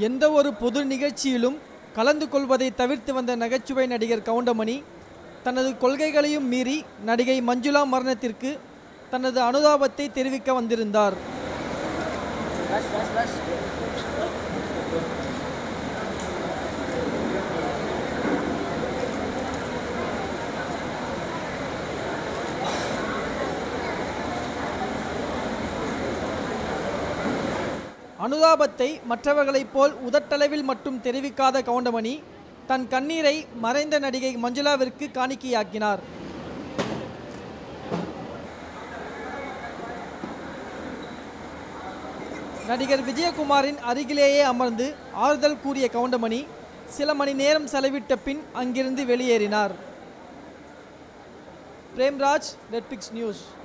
எந்த ஒரு பொது நிகழ்ச்சியிலும் கலந்து கொள்வதை தவிர்த்து வந்த நகைச்சுவை நடிகர் கவுண்டமணி தனது கொள்கைகளையும் மீறி நடிகை மஞ்சுளா மரணத்திற்கு தனது அனுதாபத்தை தெரிவிக்க வந்திருந்தார் அனுதாபத்தை மற்றவர்களைப் போல் உதட்டளவில் மட்டும் தெரிவிக்காத கவுண்டமணி தன் கண்ணீரை மறைந்த நடிகை மஞ்சுளாவிற்கு காணிக்கையாக்கினார் நடிகர் விஜயகுமாரின் அருகிலேயே அமர்ந்து ஆறுதல் கூறிய கவுண்டமணி சில மணி நேரம் செலவிட்ட பின் அங்கிருந்து வெளியேறினார் பிரேம்ராஜ் ரெட்பிக்ஸ் நியூஸ்